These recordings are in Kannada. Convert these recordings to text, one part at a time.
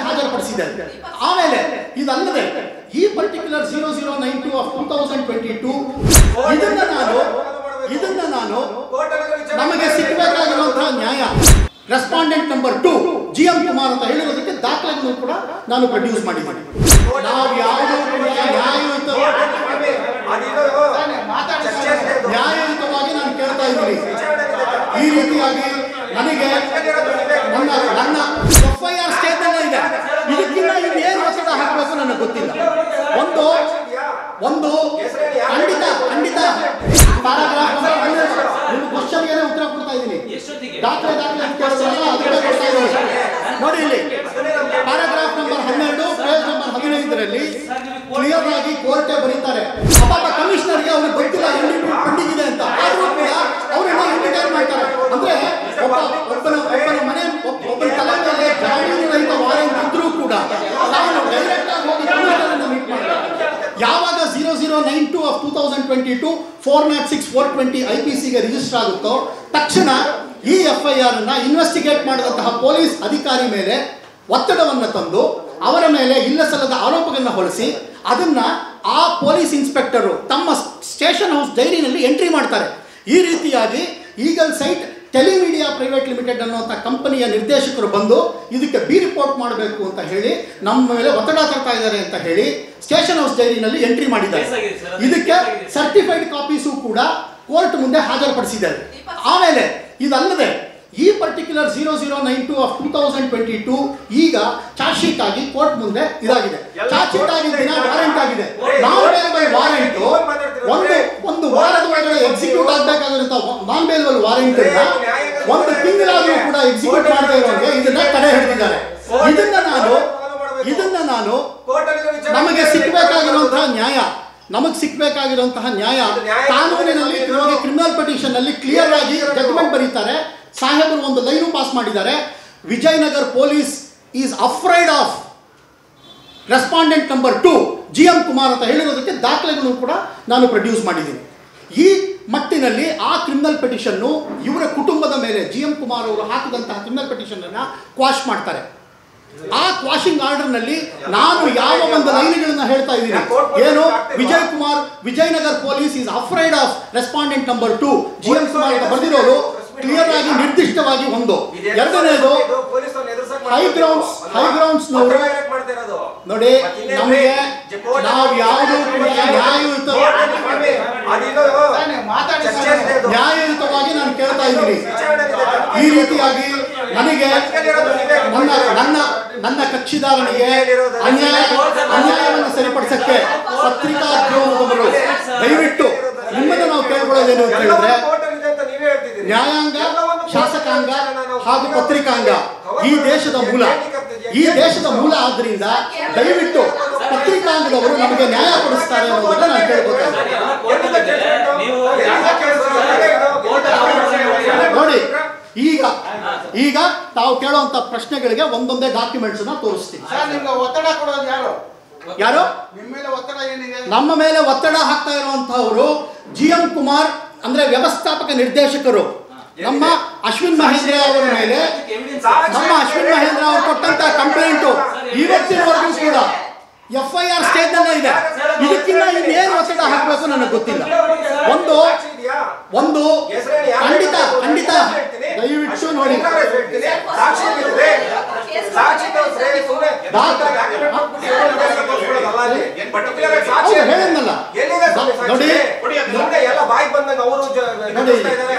ಹಾಜರುಪಡಿಸಿದ್ದಾರೆ ಆಮೇಲೆ ಇದಲ್ಲದೆ ಈ particular zero zero nine two of two thousand twenty two ಇದನ್ನ ನಾನು ಇದನ್ನ ನಾನು ನಮಗೆ ಸಿಕ್ಕಬೇಕಾಗಿರುವಂತಹ ನ್ಯಾಯ respondent number two G M Kumar ಅಂತ ಹೇಳಿರೋದಕ್ಕೆ ದಾಖಲೆಗಳನ್ನು ಕೂಡ ನಾನು ಪ್ರೊಡ್ಯೂಸ್ ಮಾಡಿದ್ದೀನಿ ನಾವು ಯಾವುದೂ ಕೂಡ ನ್ಯಾಯಯುತ ನ್ಯಾಯಯುತವಾಗಿ ನಾನು ಕೇಳ್ತಾ ಇದ್ದೀನಿ ಈ ರೀತಿಯಾಗಿ ನನಗೆ ನನ್ನ ನನ್ನ ಎಫ್ ಐ ಆರ್ ಸ್ಟೇಟ್ನಲ್ಲೇ ಇದೆ ಇದಕ್ಕಿಂತ ಇನ್ನೇನು ಒತ್ತಡ ಹಾಕಬೇಕು ನನಗೆ ಗೊತ್ತಿಲ್ಲ ಒಂದು ಒಂದು ಖಂಡಿತ ಖಂಡಿತ ಪ್ಯಾರಾಗ್ರಾಫ್ ನಿಮ್ಮ ಕ್ವಶನ್ಗೆ ಉತ್ತರ ಕೊಡ್ತಾ ಇದ್ದೀನಿ ಎಷ್ಟೊತ್ತಿಗೆ ದಾಖಲೆ ದಾಖಲೆ ಅಂತ ಕೇಳಿದ್ರಲ್ಲ ಅದಕ್ಕೆ ಕೊಡ್ತಾ ಇದ್ದೀನಿ ನೋಡಿ ಇಲ್ಲಿ ಪ್ಯಾರಾಗ್ರಾಫ್ ನಂಬರ್ ಹನ್ನೆರಡು ಪೇಜ್ ನಂಬರ್ ಹದಿನೈದರಲ್ಲಿ ಕ್ಲಿಯರ್ ಆಗಿ ಕೋರ್ಟೇ ಬರೀತಾರೆ ಅಪ್ಪ ಕಮಿಷನರ್ಗೆ ಅವ್ರಿಗೆ ಗೊತ್ತಿಲ್ಲ ಎಲ್ಲಿ ಪೆಂಡಿಂಗ್ ಇದೆ ಅಂತ ಆದ್ರೂ ಕೂಡ ಅವರೆಲ್ಲ ಎಂಟರ್ಟೈನ್ ಮಾಡ್ತಾರೆ ಅಂದ್ರೆ ಒಬ್ಬ ಒಬ್ಬನ ಒಬ್ಬನ ಮನೆ ಒಬ್ಬ- ಒಬ್ಬನ ತಲೆ ಮೇಲೆ ಜಾಮೀನು ರಹಿತ ವಾರೆಂಟ್ ಇದ್ರೂ ಕೂಡ ನಾನು ಡೈರೆಕ್ಟ್ ಆಗಿ ಹೋಗಿ ಕಮಿಷನರನ್ನು ಮೀಟ್ ಮಾಡ್ತಾರೆ ಯಾವಾಗ zero zero nine two of two thousand twenty two four not six four twenty I P ಸಿಗೆ ರಿಜಿಸ್ಟರ್ ಆಗುತ್ತೋ ತಕ್ಷಣ ಈ ಎಫ್ ಐ ಆರ್ ಅನ್ನ ಇನ್ವೆಸ್ಟಿಗೇಟ್ ಮಾಡಿದಂತಹ ಪೊಲೀಸ್ ಅಧಿಕಾರಿ ಮೇಲೆ ಒತ್ತಡವನ್ನು ತಂದು ಅವರ ಮೇಲೆ ಇಲ್ಲ ಸಲ್ಲದ ಆರೋಪಗಳನ್ನ ಹೊರಿಸಿ ಅದನ್ನ ಆ ಪೊಲೀಸ್ ಇನ್ಸ್ಪೆಕ್ಟರು ತಮ್ಮ ಸ್ಟೇಷನ್ ಹೌಸ್ ಡೈರಿನಲ್ಲಿ ಎಂಟ್ರಿ ಮಾಡ್ತಾರೆ ಈ ರೀತಿಯಾಗಿ Eagle Sight Telemedia Private Limited ಅನ್ನುವಂಥ ಕಂಪನಿಯ ನಿರ್ದೇಶಕರು ಬಂದು ಇದಕ್ಕೆ ಬಿ ರಿಪೋರ್ಟ್ ಮಾಡಬೇಕು ಅಂತ ಹೇಳಿ ನಮ್ಮ ಮೇಲೆ ಒತ್ತಡ ತರ್ತಾ ಇದ್ದಾರೆ ಅಂತ ಹೇಳಿ ಸ್ಟೇಷನ್ ಹೌಸ್ ಡೈರಿನಲ್ಲಿ ಎಂಟ್ರಿ ಮಾಡಿದ್ದಾರೆ Case ಆಗಿದೆ sir. ಇದಕ್ಕೆ Case ಆಗಿದೆ. ಸರ್ಟಿಫೈಡ್ ಕಾಪೀಸು ಕೂಡ ಕೋರ್ಟ್ ಮುಂದೆ ಹಾಜರುಪಡಿಸಿದ್ದಾರೆ ಆಮೇಲೆ ಇದಲ್ಲದೆ ಈ particular zero zero nine two of two thousand twenty two ಈಗ ಚಾರ್ಜ್ ಶೀಟ್ ಆಗಿ ಕೋರ್ಟ್ ಮುಂದೆ ಇದಾಗಿದೆ ಚಾರ್ಜ್ ಶೀಟ್ ಆಗಿ ದಿನ ವಾರೆಂಟ್ ಆಗಿದೆ ನಾನ್ ಬೇಲಬಲ್ ವಾರೆಂಟ್ ಒಂದು ಒಂದು ವಾರದ ಒಳಗಡೆ ಎಕ್ಸಿಕ್ಯೂಟ್ ಆಗ್ಬೇಕಾಗಿರುವಂತ ನಾನ್ ಬೇಲಬಲ್ ವಾರೆಂಟ್ ಒಂದು ತಿಂಗಳಾದ್ರೂ ಕೂಡ ಎಕ್ಸಿಕ್ಯೂಟ್ ಮಾಡದೇ ಇರೋಂಗೆ ಇದನ್ನ ತಡೆ ಹಿಡಿದಿದ್ದಾರೆ ಇದನ್ನ ನಾನು ಇದನ್ನ ನಾನು ನಮಗೆ ಸಿಕ್ಕಬೇಕಾಗಿರುವಂತಹ ನ್ಯಾಯ ನಮಗೆ ಸಿಕ್ಕಬೇಕಾಗಿರುವಂತಹ ನ್ಯಾಯ ಕಾನೂನಿನಲ್ಲಿ ನಮಗೆ ಕ್ರಿಮಿನಲ್ ಪಟಿಷನ್ ಅಲ್ಲಿ ಕ್ಲಿಯರ್ ಆಗಿ ಜಡ್ಜ್ಮೆಂಟ್ ಬರೀತಾರೆ ಸಾಹೇಬರು ಒಂದು ಲೈನು ಪಾಸ್ ಮಾಡಿದ್ದಾರೆ Vijayanagar police is afraid of respondent number two G M Kumar ಅಂತ ಹೇಳಿರೋದಕ್ಕೆ ದಾಖಲೆಗಳನ್ನು ಕೂಡ ನಾನು ಪ್ರೊಡ್ಯೂಸ್ ಮಾಡಿದ್ದೀನಿ ಈ ಮಟ್ಟಿನಲ್ಲಿ ಆ ಕ್ರಿಮಿನಲ್ ಪೆಟಿಷನ್ನು ಇವರ ಕುಟುಂಬದ ಮೇಲೆ ಜಿ ಎಂ ಕುಮಾರ್ ಅವರು ಹಾಕಿದಂತಹ ಕ್ರಿಮಿನಲ್ ಪೆಟಿಷನ್ ಅನ್ನ ಕ್ವಾಶ್ ಮಾಡ್ತಾರೆ ಆ ಕ್ವಾಶಿಂಗ್ ಆರ್ಡರ್ ನಲ್ಲಿ ನಾನು ಯಾವ ಒಂದು ಲೈನ್ಗಳನ್ನ ಹೇಳ್ತಾ ಇದ್ದೀನಿ ಏನು Vijay Kumar Vijayanagar police is afraid of respondent number two G M Kumar ಅಂತ ಬರೆದಿರೋರು ಕ್ಲಿಯರ್ ಆಗಿ ನಿರ್ದಿಷ್ಟವಾಗಿ ಒಂದು ಎರಡನೇದು ಹೈ ಗ್ರೌಂಡ್ಸ್ ಹೈ ಗ್ರೌಂಡ್ಸ್ ನವರು ನೋಡಿ ನಮಗೆ ನಾವು ಯಾವುದೂ ಕೂಡ ನ್ಯಾಯಯುತ ನ್ಯಾಯಯುತವಾಗಿ ನಾನು ಕೇಳ್ತಾ ಇದ್ದೀನಿ ಈ ರೀತಿಯಾಗಿ ನನಗೆ ನನ್ನ ನನ್ನ ನನ್ನ ಕಕ್ಷಿದಾರನಿಗೆ ಅನ್ಯಾಯ ಅನ್ಯಾಯವನ್ನು ಸರಿಪಡಿಸಕ್ಕೆ ಪತ್ರಿಕಾದ್ರೋಹದವರು ದಯವಿಟ್ಟು ನಿಮ್ಮನ್ನು ನಾವು ಕೇಳ್ಕೊಳ್ಳೋದೇನು ಅಂತ ಹೇಳಿದ್ರೆ ನ್ಯಾಯಾಂಗ ಶಾಸಕಾಂಗ ಹಾಗೂ ಪತ್ರಿಕಾಂಗ ಈ ದೇಶದ ಮೂಲ ಈ ದೇಶದ ಮೂಲ ಆದ್ರಿಂದ ದಯವಿಟ್ಟು ಪತ್ರಿಕಾಂಗದವರು ನಮಗೆ ನ್ಯಾಯ ಕೊಡಿಸ್ತಾರೆ ಅನ್ನೋದನ್ನ ನಾನು ಕೇಳ್ಕೊತಾ ಇದ್ದೀನಿ ನೋಡಿ ಈಗ ಈಗ ತಾವು ಕೇಳುವಂತ ಪ್ರಶ್ನೆಗಳಿಗೆ ಒಂದೊಂದೇ ಡಾಕ್ಯುಮೆಂಟ್ಸ್ ನ ತೋರಿಸ್ತೀನಿ ಸರ್ ನಿಮ್ಗೆ ಒತ್ತಡ ಕೊಡೋದು ಯಾರು ಯಾರು ನಿಮ್ಮ ಮೇಲೆ ಒತ್ತಡ ಏನಿದೆ ನಮ್ಮ ಮೇಲೆ ಒತ್ತಡ ಹಾಕ್ತಾ ಇರುವಂತಹವರು ಜಿ ಎಂ ಕುಮಾರ್ ಅಂದ್ರೆ ವ್ಯವಸ್ಥಾಪಕ ನಿರ್ದೇಶಕರು ನಮ್ಮ ಅಶ್ವಿನ್ ಮಹೇಂದ್ರ ಅವರ ಮೇಲೆ ನಮ್ಮ ಅಶ್ವಿನ್ ಮಹೇಂದ್ರ ಅವರು ಕೊಟ್ಟಂತ ಕಂಪ್ಲೇಂಟು ಇವತ್ತಿನವರೆಗೂ ಕೂಡ ಎಫ್ ಐ ಆರ್ ಸ್ಟೇಜ್ ಇದೆ ಇದಕ್ಕಿಂತ ಇನ್ನೇನು ಒತ್ತಡ ಹಾಕಬೇಕು ನನಗೆ ಗೊತ್ತಿಲ್ಲ ಒಂದು ಒಂದು ಖಂಡಿತ ಖಂಡಿತ ದಯವಿಟ್ಟು ನೋಡಿ ಹೌದು, ಹೇಳಿದ್ನಲ್ಲ. ನೋಡಿ. ಎಲ್ಲ ಬಾಯಿ ಬಂದಂಗ ಅವರು ನೋಡಿ.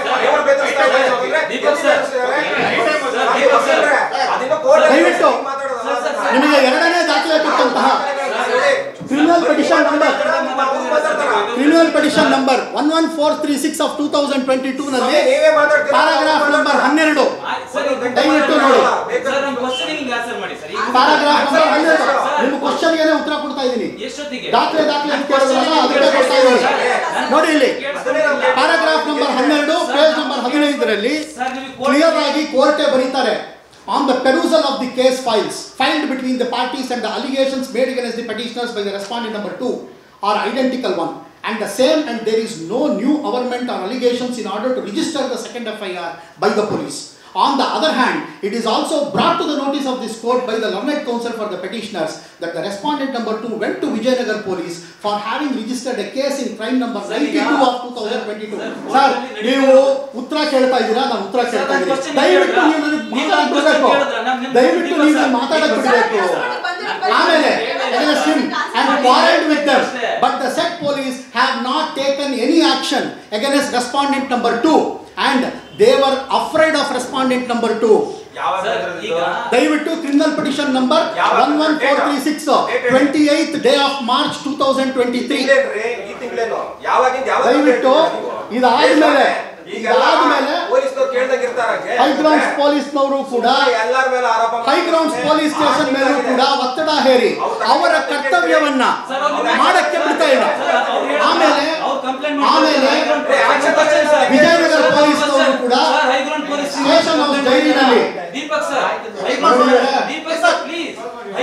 ದಯವಿಟ್ಟು ನಿಮಗೆ ಎರಡನೇ ದಾಖಲೆ ಕೊಟ್ಟಂತಹ criminal petition number criminal petition number one one four three six of two thousand twenty two ನಲ್ಲಿ ನೀವೇ ಮಾತಾಡ್ತೀರಾ ಪ್ಯಾರಾಗ್ರಾಫ್ ನಂಬರ್ ಹನ್ನೆರಡು ದಯವಿಟ್ಟು ನೋಡಿ. ಸರ್ ನಮ್ಮ ಕ್ವಶನಿಂಗ್ ಆನ್ಸರ್ ಮಾಡಿ ಸರ್ ಈಗ ಪ್ಯಾರಾಗ್ರಾಫ್ ನಂಬರ್ ಹನ್ನೆರಡು ನಿಮ್ಮ ಕ್ವಶನ್ಗೆ ಉತ್ತರ ಕೊಡ್ತಾ ಇದ್ದೀನಿ ಎಷ್ಟೊತ್ತಿಗೆ ದಾಖಲೆ ದಾಖಲೆ ಅಂತ ಕೇಳಿದ್ರಲ್ಲ ಅದಕ್ಕೆ ಕೊಡ್ತಾ ಇದ್ದೀನಿ ನೋಡಿ ಇಲ್ಲಿ ಪ್ಯಾರಾಗ್ರಾಫ್ ನಂಬರ್ ಹನ್ನೆರಡು ಪೇಜ್ ನಂಬರ್ ಹದಿನೈದರಲ್ಲಿ ಸರ್ ನೀವು ಕ್ಲಿಯರ್ ಆಗಿ ಕೋರ್ಟೇ ಬರೀತಾರೆ on the perusal of the case files filed between the parties and the allegations made against the petitioners by the respondent number 2 are identical one and the same and there is no new averment or allegations in order to register the second FIR by the police On the other hand, it is also brought to the notice of this court by the learned counsel for the petitioners that the respondent number two went to Vijayanagar police for having registered a case in crime number Sir, ಈಗ- 92 of 2022. Sir, ಸರ್ ಕೋರ್ಟಲ್ಲಿ ನೀವು ಉತ್ತರ ಕೇಳ್ತಾ ಇದ್ದೀರಾ ನಾನು ಉತ್ತರ Sir, ಕೇಳ್ತಾ ನಾನು ಇದ್ದೀನಿ question ದಯವಿಟ್ಟು ಕೇಳಿದ್ರಾ? ನೀವು ನನಗೆ ನೀವು ಮಾತಾಡಕ್ question ಬಿಡ್ಬೇಕು ಕೇಳಿದ್ರಾ? ನಾನು ನಿಮ್ಗೆ ದಯವಿಟ್ಟು ದೀಪಕ್ ನೀವು sir, ಮಾತಾಡಕ್ ದೀಪಕ್ ಬಿಡಬೇಕು sir. ಆಮೇಲೆ against him and quarreled with them ಅಷ್ಟೇ. but the said police have not taken any action against respondent number two and they were afraid of respondent number two ಯಾವಾಗ Sir, ಅದ್ರದ್ದು? ಈಗ ದಯವಿಟ್ಟು ಕ್ರಿಮಿನಲ್ ಪಿಟಿಷನ್ ನಂಬರ್ ಯಾವಾಗ? One one four three six Date? Twenty eighth day of March two thousand twenty three ತಿಂಗ್ಳೇನ್ರಿ? ಈ ತಿಂಗಳೇನು ಯಾವಾಗಿಂದ ಯಾವಾಗ ದಯವಿಟ್ಟು ಇದಾದ್ಮೇಲೆ ಇದಾದ್ಮೇಲೆ ಪೊಲೀಸ್ನವ್ರು ಕೇಳ್ದಂಗೆ ಇರ್ತಾರಂಗೆ ಹೈಗ್ರೌಂಡ್ಸ್ ಪೊಲೀಸ್ನವರು ಕೂಡ ಎಲ್ಲಾರ ಮೇಲೆ ಆರೋಪ ಮಾಡ್ತಾರೆ. ಹೈಗ್ರೌಂಡ್ಸ್ ಪೊಲೀಸ್ ಸ್ಟೇಷನ್ ಮೇಲೂ ಕೂಡ ಒತ್ತಡ ಹೇರಿ ಅವರ ಕರ್ತವ್ಯವನ್ನ Sir, ಅವ್ರು ಮಾಡಕ್ಕೆ ಬಿಡ್ತಾ ಇಲ್ಲ Sir, ಅವ್ರು ಹೇಳಿದ್ರು, ಆಮೇಲೆ ಅವ್ರು complaint ಆಮೇಲೆ ಮಾಡಿದ್ರು. action question, sir. ವಿಜಯನಗರ ಪೊಲೀಸ್ನವರು ಕೂಡ Sir, high ground police station house ಜೈಲಿನಲ್ಲಿ ದೀಪಕ್ ಸರ್ ನೋಡಿ. ದೀಪಕ್ ಸರ್ ಪ್ಲೀಸ್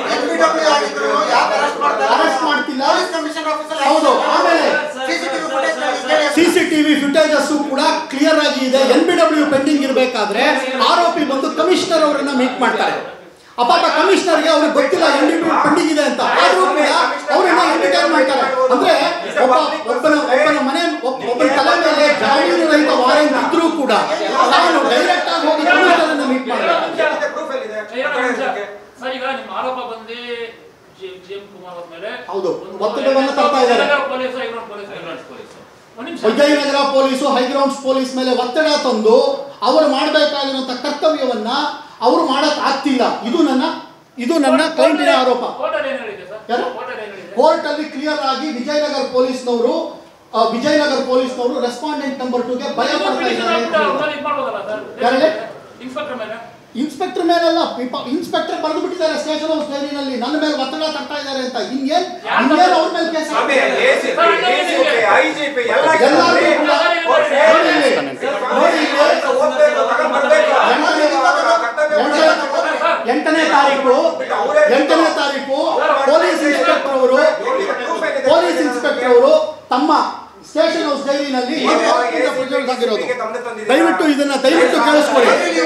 NBW ಆಗಿದ್ರು ಯಾಕೆ ಅರೆಸ್ಟ್ ಮಾಡ್ತಾರೆ ಅರೆಸ್ಟ್ ಮಾಡ್ತಿಲ್ಲ ಪೊಲೀಸ್ ಕಮಿಷನರ್ ಆಫೀಸರ್ ಹೌದು ಆಮೇಲೆ ಸಿಸಿಟಿವಿ ಫುಟೇಜ್ ಕೇಳಿ ಸಿಸಿಟಿವಿ ಫುಟೇಜಸ್ ಕೂಡ ಕ್ಲಿಯರ್ ಆಗಿ ಇದೆ ಎನ್ ಬಿ ಡಬ್ಲ್ಯೂ ಪೆಂಡಿಂಗ್ ಇರಬೇಕಾದ್ರೆ ಆರೋಪಿ ಬಂದು ಕಮಿಷನರ್ ಅವರನ್ನ ಮೀಟ್ ಮಾಡ್ತಾರೆ ಅಪಾಪ ಕಮಿಷನರ್ಗೆ ಅವ್ರಿಗೆ ಗೊತ್ತಿಲ್ಲ ಎನ್ ಡಿ ಪೆಂಡಿಂಗ್ ಇದೆ ಅಂತ ಆದ್ರೂ ಕೂಡ ಅವರನ್ನ ಎಂಟರ್ಟೈನ್ ಮಾಡ್ತಾರೆ ಅಂದ್ರೆ ಒಬ್ಬ ಒಬ್ಬನ ಒಬ್ಬನ ಮನೆ ಒಬ್ಬ- ಒಬ್ಬನ ತಲೆ ಮೇಲೆ ಜಾಮೀನು ರಹಿತ ವಾರೆಂಟ್ ಇದ್ರೂ ಕೂಡ ತಾನು ಡೈರೆಕ್ಟ್ ಆಗಿ ಹೋಗಿ ಕಮಿಷನರ್ ಮೀಟ್ ಮಾಡ್ತಾರೆ ಎಲ್ಲಿದೆ? proof ಎಲ್ಲಿದೆ? ಎರಡು ನಿಮಿಷ. ಸರ್ ಈಗ ನಿಮ್ಮ ಆರೋಪ ಬಂದು ಜಿ- ಜಿ ಎಂ ಕುಮಾರ್ ಅವ್ರ ಮೇಲೆ ಹೌದು. ಒಂದು ಒತ್ತಡವನ್ನ ತರ್ತಾ ಇದ್ದಾರೆ. Vijayanagara police high ground police high ground police ಒಂದು ನಿಮಿಷ ವಿಜಯನಗರ ಪೊಲೀಸು ಹೈಗ್ರೌಂಡ್ಸ್ ಪೊಲೀಸ್ ಮೇಲೆ ಒತ್ತಡ ತಂದು ಅವರು ಮಾಡಬೇಕಾಗಿರುವಂತ ಕರ್ತವ್ಯವನ್ನ ಅವರು ಮಾಡಕ್ ಆಗ್ತಿಲ್ಲ ಇದು ನನ್ನ ಇದು ನನ್ನ ಕ್ಲೈಂಟಿನ ಆರೋಪ ಕೋರ್ಟಲ್ಲಿ ಏನು ಹೇಳಿದೆ ಸರ್ ಯಾರು? ಕೋರ್ಟಲ್ಲಿ ಏನು ಹೇಳಿದೆ ಕೋರ್ಟ್ ಅಲ್ಲಿ ಕ್ಲಿಯರ್ ಆಗಿ ವಿಜಯನಗರ ಪೊಲೀಸ್ನವರು ಆ, ವಿಜಯನಗರ ಪೊಲೀಸ್ನವರು ರೆಸ್ಪಾಂಡೆಂಟ್ ನಂಬರ್ ಟೂಗೆ ಭಯ ಪಡ್ತಾ ಇದ್ದಾರೆ ಅಂತ ಹೇಳಿದ್ರು. ಇದು ಮಾಡ್ಬೋದಲ್ಲ ಯಾರಿಗೆ? ಸರ್ ಇನ್ಸ್ಪೆಕ್ಟರ್ ಮೇಲೆ ಇನ್ಸ್ಪೆಕ್ಟರ್ ಮೇಲಲ್ಲ ಇನ್ಸ್ಪೆಕ್ಟರ್ ಬರೆದು ಬಿಟ್ಟಿದ್ದಾರೆ ಸ್ಟೇಷನ್ ಹೌಸ್ ಡೈರಿನಲ್ಲಿ ನನ್ನ ಮೇಲೆ ಒತ್ತಡ ತರ್ತಾ ಇದ್ದಾರೆ ಅಂತ ಇನ್ನೇನ್ ಇನ್ನೇನ್ ಅವ್ರ ಮೇಲೆ ಕೇಸ್ ಸ್ವಾಮಿ, ACP, DCP, IGP ಎಲ್ಲ ಎಲ್ಲರೂ ಇದ್ದಾರೆ. ಕೂಡ ಕೋರ್ಟ್ ನೋಡಿ ಇಲ್ಲಿ, ನೋಡಿ ಇಲ್ಲಿ, ಓದ್ಬೇಕು, ತಗೊಂಡ್ ಬರ್ಬೇಕು. ಎಂಟನೇ ಕರ್ತವ್ಯ ಎಂಟನೇ- ಎಂಟನೇ ತಾರೀಕು ಎಂಟನೇ ತಾರೀಕು ಪೊಲೀಸ್ ಇನ್ಸ್ಪೆಕ್ಟರ್ ಅವರು proof ಏನಿದೆ? ಪೊಲೀಸ್ ಇನ್ಸ್ಪೆಕ್ಟರ್ ಅವರು ತಮ್ಮ ಸ್ಟೇಷನ್ ಹೌಸ್ ಡೈರಿನಲ್ಲಿ ಈಗ ಪ್ರೊಡ್ಯೂಸ್ ಆಗಿರೋದು ACP ಗೆ ಗಮನ ತಂದಿದ್ದೀರಾ? ದಯವಿಟ್ಟು ಇದನ್ನ ದಯವಿಟ್ಟು ಕೇಳಿಸ್ಕೊಳ್ಳಿ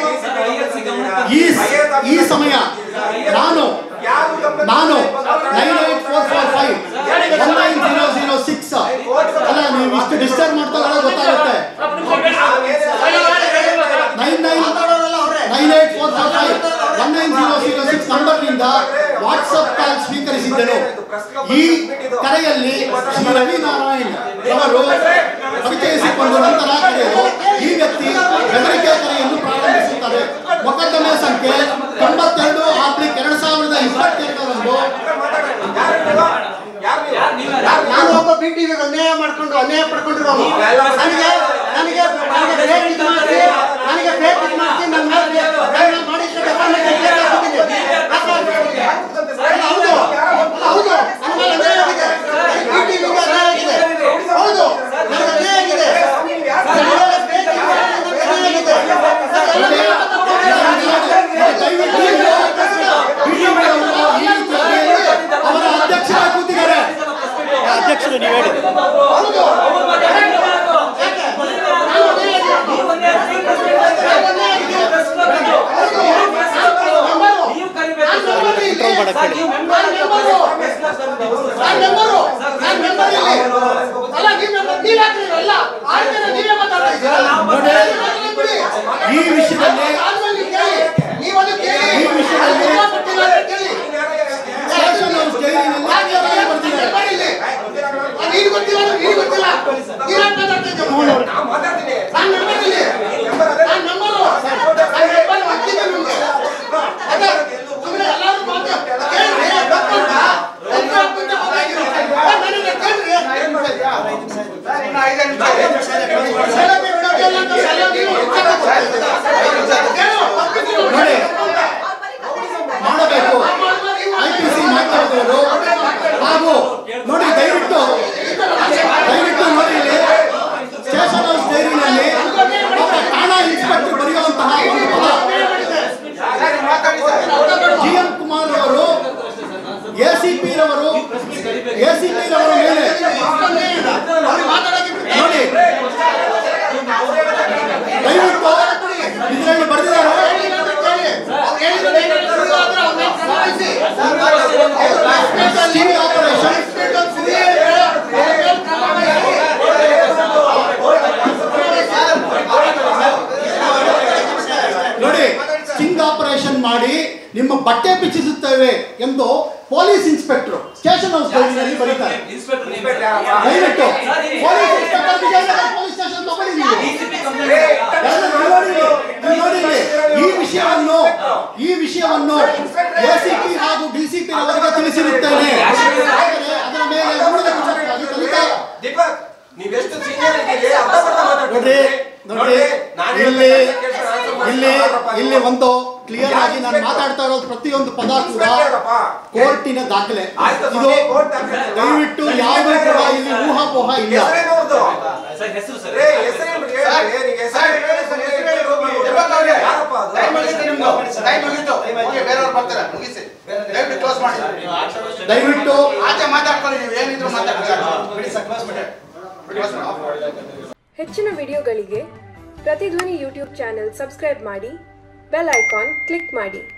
ಈ ಈ ಸಮಯ ನಾನು ಯಾರು ಗಮನ ನಾನು ತಂದಿದ್ದೀರಾ? Nine eight four four five one nine zero zero six ಅಲ್ಲ ನೀವು ಇಷ್ಟು ಡಿಸ್ಟರ್ಬ್ ಮಾಡ್ತಾ ಇರೋದು ಗೊತ್ತಾಗುತ್ತೆ nine nine nine eight four four five one nine zero zero six ನಂಬರ್ನಿಂದ ವಾಟ್ಸಪ್ ಕಾಲ್ ಸ್ವೀಕರಿಸಿದ್ದೆನು ಈ ಕರೆಯಲ್ಲಿ ಶ್ರೀ ರವಿನಾರಾಯಣ್ ಅವರು ಪರಿಚಯಿಸಿಕೊಂಡು ನಂತರ ಕರೆಯಲು ಈ ವ್ಯಕ್ತಿ ಬೆದರಿಕೆ ಕರೆಯನ್ನು ಪ್ರಾರಂಭಿಸುತ್ತಾರೆ ಮೊಕದ್ದಮೆ ಸಂಖ್ಯೆ ತೊಂಬತ್ತೆರಡು ಆಪ್ಲಿಕ್ ಎರಡು ಸಾವಿರದ ಇಪ್ಪತ್ತೆರಡರಂದು ಯಾರು ನೀವು? ಯಾರು ನೀವು? ಯಾರು ನೀವು? ಯಾರು ನೀವು? ನಾನು ಒಬ್ಬ ಬಿ ಟಿವಿಗೆ ಅನ್ಯಾಯ ಮಾಡ್ಕೊಂಡು ಅನ್ಯಾಯ ಪಡ್ಕೊಂಡಿರೋನು ನೀವೆಲ್ಲ ನನಗೆ ನನಗೆ ನನಗೆ ಫೇಕ್ ಇದು ಮಾಡಿಸಿ ನನಗೆ ಫೇಕ್ ಇದು ಮಾಡಿಸಿ ನನ್ನ ಮೇಲೆ ನಾನು ಮಾಡಿದ ಡೆಫಾಮೇಷನ್ ಕೇಸ್ ಹಾಕಿದ್ದೀನಿ. ಅಲ್ಲ, ಹೌದು ಅಲ್ಲ, ಹೌದು ನನ್ನ ಮೇಲೆ ಅನ್ಯಾಯ ಆಗಿದೆ ಬಿ ಟಿವಿಗೆ ಅನ್ಯಾಯ ಆಗಿದೆ ಹೌದು ನನಗೆ ಅನ್ಯಾಯ ಆಗಿದೆ ನನ್ನ ಮೇಲೆ fake ಇದು ಮಾಡಿಸಿ ನನಗೆ ಅನ್ಯಾಯ ಆಗಿದೆ ಎಲ್ಲ ಮೇಲೆ ಮಾತಾಡ್ತಾ ದಯವಿಟ್ಟು BJP ಅವರು ಈ ರೀತಿಯಾಗಿ ಅವರ ಅಧ್ಯಕ್ಷರ ಕೂತಿದ್ದಾರೆ ಅಧ್ಯಕ್ಷರು ನೀವು ಹೇಳಿ ಹೌದು ಯಾಕೆ? ನಾನು ಅನ್ಯಾಯ ಆಗಿದೆ. ನೀವು ಕರಿಬೇಕು ನಾನು ನಂಬರ್ ಇಲ್ಲಿ. ಸರ್, ನೀವು member ನಾನು ನಂಬರು. ನಾನ್ ನಂಬರು. ನಾನ್ ನಂಬರ್ ಇಲ್ಲಿ. ಅಲ್ಲ, ನೀವ್ ನಂಬರ್- ನೀವ್ ಯಾಕ್ರಿ ಅಲ್ಲ? ಆದ್ಮೇಲೆ ನೀವೇ ಮಾತಾಡ್ತಾ ಇದ್ದೀರಾ? ನೋಡಿ. ಅದನ್ನ ಬಿಡಿ. ಈ ವಿಷಯದಲ್ಲಿ ಆದ್ಮೇಲೆ ನೀವು ಕೇಳಿ. ನೀವು ಅದು ಕೇಳಿ. ಈ ವಿಷಯದಲ್ಲಿ ನಾನು ನಂಬರ್ ಕೊಟ್ಟಿಲ್ಲ ಅಂತ ಕೇಳಿ. ಸ್ಟೇಷನ್ ಹೌಸ್ ಜೈಲಿನಲ್ಲಿ ಯಾಕೆ ಕ್ಲಿಯರ್ ಆಗಿ ನಂಬರ್ ಬರ್ತಿದ್ದಾರೆ ಇಲ್ಲಿ? ಅದು ನೀನ್ ಗೊತ್ತಿಲ್ಲ ಅಂದ್ರೆ ನೀನ್ ಗೊತ್ತಿಲ್ಲ. ನೀವ್ ಯಾಕ್ ಮಾತಾಡ್ತಾ ಇದ್ದೀರಾ? ನಾನ್ ಮಾತಾಡ್ತೀನಿ. ನಾನ್ ನಂಬರ್ ಇಲ್ಲಿ. ನಂಬರ್ ಅದೇ. ನಾನ್ ನಂಬರು. ನಾನ್ ನಂಬರ್ ಹಾಕಿದ್ದೆ ನಿಮ್ಗೆ. ಅದೇ, ಸುಮ್ನೆ ಎಲ್ಲಾರು ಮಾತು- ಕೇಳ್ರಿ, ತಪ್ಪಂತ. ತಪ್ಪು ಹಾಕ್ಕೊಂತ ಹೋಗಿದ್ದೀರಾ? ನನಗೆ ಕೇಳ್ರಿ. ಸೆಲೆಬ್ರಿಟಿ ವಿಡಿಯೋಗೆಲ್ಲ ಅಂತ ಸೆಲೆಬ್ರಿಟಿ ಕೇಳು, ತಪ್ಪಿದ್ರು. ನೋಡಿ. ಮಾಡಬೇಕು ಐ ಪಿ ಸಿ ಮಾತಾಡಿದವರು ಹಾಗೂ ನೋಡಿ ದಯವಿಟ್ಟು ದಯವಿಟ್ಟು ನೋಡಿ ಇಲ್ಲಿ ಸ್ಟೇಷನ್ ಹೌಸ್ ಡೈರಿನಲ್ಲಿ ಒಬ್ಬ ಠಾಣಾ ಇನ್ಸ್ಪೆಕ್ಟರ್ ಬರೆಯುವಂತಹ ಒಂದು ಪದ ಜಿ ಎಂ ಕುಮಾರ್ ಅವರು ಎ ಸಿ ಪಿ ರವರು ಎ ಸಿ ಪಿ ರವರ ಮೇಲೆ ಅವ್ರಿಗೆ ಮಾತಾಡಕ್ಕೆ ಬಿಡ್ತಾರೆ. ನೋಡಿ ದಯವಿಟ್ಟು ಇದರಲ್ಲಿ ಬರೆದಿದ್ದಾರೆ ಸ್ಟಿಂಗ್ ಆಪರೇಷನ್ ನೋಡಿ ಸ್ಟಿಂಗ್ ಆಪರೇಷನ್ ಮಾಡಿ ನಿಮ್ಮ ಬಟ್ಟೆ ಬಿಚ್ಚಿಸುತ್ತೇವೆ ಎಂದು ಪೊಲೀಸ್ ಇನ್ಸ್ಪೆಕ್ಟರ್ ಸ್ಟೇಷನ್ ಹೌಸ್ ಡೈರಿಯಲ್ಲಿ ಬರೀತಾರೆ ಇನ್ಸ್ಪೆಕ್ಟರ್ ನೇಮ್ ಇನ್ಸ್ಪೆಕ್ಟರ್ ಯಾರಪ್ಪ? ದಯವಿಟ್ಟು ಸರ್, ಈ- police inspector Vijayanagara police station ತಗೊಳ್ಳಿ ನೀವು ಡಿಸಿಪಿ ಏ, ಕಂಪ್ಲೇಂಟ್ ಎಲ್ಲ ನೀವು ನೋಡಿ ಇಲ್ಲಿ, ನೀವು ನೋಡಿ ಇಲ್ಲಿ. ಈ ವಿಷಯವನ್ನು ಈ ವಿಷಯವನ್ನು ಎಸಿಪಿ ಹಾಗೂ ಡಿಸಿಪಿ ಅವರಿಗೆ ತಿಳಿಸಿರುತ್ತೇನೆ ಆದರೆ ಅದರ ಮೇಲೆ ಉಳಿದ ವಿಚಾರವಾಗಿ ತನಿಖೆ ದೀಪಕ್ ನೀವೆಷ್ಟು ಸೀನಿಯರ್ ಇದ್ದೀರಿ ಅರ್ಧಂಬರ್ಧ ನೋಡ್ರಿ ಮಾತಾಡ್ತಿದ್ದೀರಿ. ನೋಡ್ರಿ ನಾನು ಇಲ್ಲಿ ಹೇಳ್ತಾ ಇದ್ದ answer ಮಾಡಿ ಇಲ್ಲಿ ಯಾರಪ್ಪ ನೀವು? ಇಲ್ಲಿ ಒಂದು ಕ್ಲಿಯರ್ ಆಗಿ ನಾನು ಮಾತಾಡ್ತಾ ಇರೋದು ಪ್ರತಿಯೊಂದು ಪದ ಕೂಡ ಇನ್ಸ್ಪೆಕ್ಟರ್ ಯಾರಪ್ಪ? ಕೋರ್ಟಿನ ದಾಖಲೆ ಆಯ್ತು ಇದು ಸ್ವಾಮಿ, ಕೋರ್ಟ್ ದಾಖಲೆ ಅಲ್ವಾ? ದಯವಿಟ್ಟು ಯಾವುದೂ ಕೂಡ ಇಲ್ಲಿ ಊಹಾಪೋಹ ಇಲ್ಲ ಹೆಸರೇನು ಅವ್ರ್ದು? ಸರ್ ಹೆಸರು ಸರ್ ಏ, ಹೆಸರೇನು ಹೇಳಿ, ಹೇಳಿ, ನಿಂಗೆ ಹೆಸರು ಹೇಳಿ, ಹೆಸರು ಹೇಳಿ, ಯಾರಪ್ಪ ಅದು? ಬೇರೆಯವ್ರು ಬರ್ತಾರೆ ಮುಗಿಸಿ ದಯವಿಟ್ಟು ಕ್ಲೋಸ್ ಮಾಡಿ ದಯವಿಟ್ಟು ಆಚೆ ಮಾತಾಡ್ಕೊಳ್ಳಿ ನೀವು ಏನಿದ್ರು ಮಾತಾಡ್ಕೊಳ್ಳಿ ಹೆಚ್ಚಿನ ವಿಡಿಯೋಗಳಿಗೆ ಪ್ರತಿಧ್ವನಿ ಯೂಟ್ಯೂಬ್ ಚಾನೆಲ್ ಸಬ್ಸ್ಕ್ರೈಬ್ ಮಾಡಿ ಬೆಲ್ ಐಕಾನ್ ಕ್ಲಿಕ್ ಮಾಡಿ